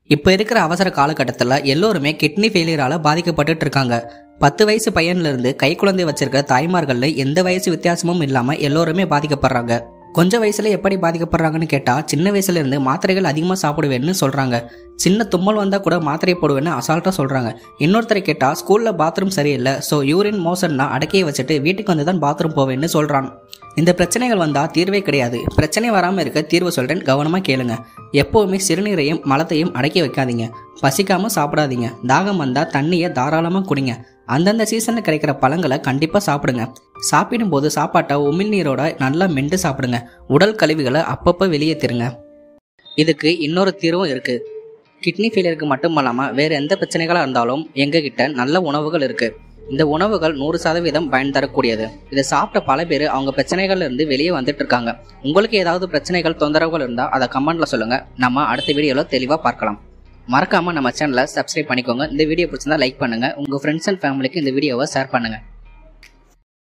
இப்போ இருக்கிற அவசர காலகட்டத்தில் எல்லோருமே கிட்னி ஃபெயிலியரால் பாதிக்கப்பட்டுட்டு இருக்காங்க பத்து வயசு பையன்ல இருந்து கை குழந்தை வச்சிருக்க தாய்மார்கள்ல எந்த வயசு வித்தியாசமும் இல்லாம எல்லோருமே பாதிக்கப்படுறாங்க கொஞ்ச வயசுல எப்படி பாதிக்கப்படுறாங்கன்னு கேட்டா சின்ன வயசுல இருந்து மாத்திரைகள் அதிகமா சாப்பிடுவேன்னு சொல்றாங்க சின்ன தும்மல் வந்தா கூட மாத்திரை போடுவேன்னு அசால்ட்டா சொல்றாங்க இன்னொருத்தரை கேட்டா ஸ்கூல்ல பாத்ரூம் சரியில்லை ஸோ யூரின் மோசன்னா அடக்கியே வச்சுட்டு வீட்டுக்கு வந்து தான் பாத்ரூம் போவேன்னு சொல்றான் இந்த பிரச்சனைகள் வந்தா தீர்வே கிடையாது பிரச்சனை வராம இருக்க தீர்வு சொல்றேன் கவனமா கேளுங்க எப்பவுமே சிறுநீரையும் மலத்தையும் அடக்கி வைக்காதீங்க பசிக்காம சாப்பிடாதீங்க தாகம் வந்தா தண்ணியை தாராளமா குடிங்க அந்தந்த சீசனில் கிடைக்கிற பழங்களை கண்டிப்பாக சாப்பிடுங்க சாப்பிடும்போது சாப்பாட்டை உமிழ்நீரோட நல்லா மென்று சாப்பிடுங்க உடல் கழிவுகளை அப்பப்போ வெளியேற்றிருங்க இதுக்கு இன்னொரு தீர்வும் இருக்கு கிட்னி ஃபெயிலியருக்கு மட்டும் இல்லாமல் வேறு எந்த பிரச்சனைகளாக இருந்தாலும் எங்ககிட்ட நல்ல உணவுகள் இருக்கு இந்த உணவுகள் நூறு சதவீதம் பயன் தரக்கூடியது இதை சாப்பிட்ட பல பேர் அவங்க பிரச்சனைகள்ல இருந்து வெளியே வந்துட்டு இருக்காங்க உங்களுக்கு ஏதாவது பிரச்சனைகள் தொந்தரவுகள் இருந்தால் அதை கமெண்ட்ல சொல்லுங்க நம்ம அடுத்த வீடியோவில் தெளிவாக பார்க்கலாம் மறக்காம நம்ம சேனலை சப்ஸ்கிரைப் பண்ணிக்கோங்க இந்த வீடியோ பிடிச்சிருந்தா லைக் பண்ணுங்க உங்க ஃப்ரெண்ட்ஸ் அண்ட் ஃபேமிலிக்கு இந்த வீடியோவை ஷேர் பண்ணுங்க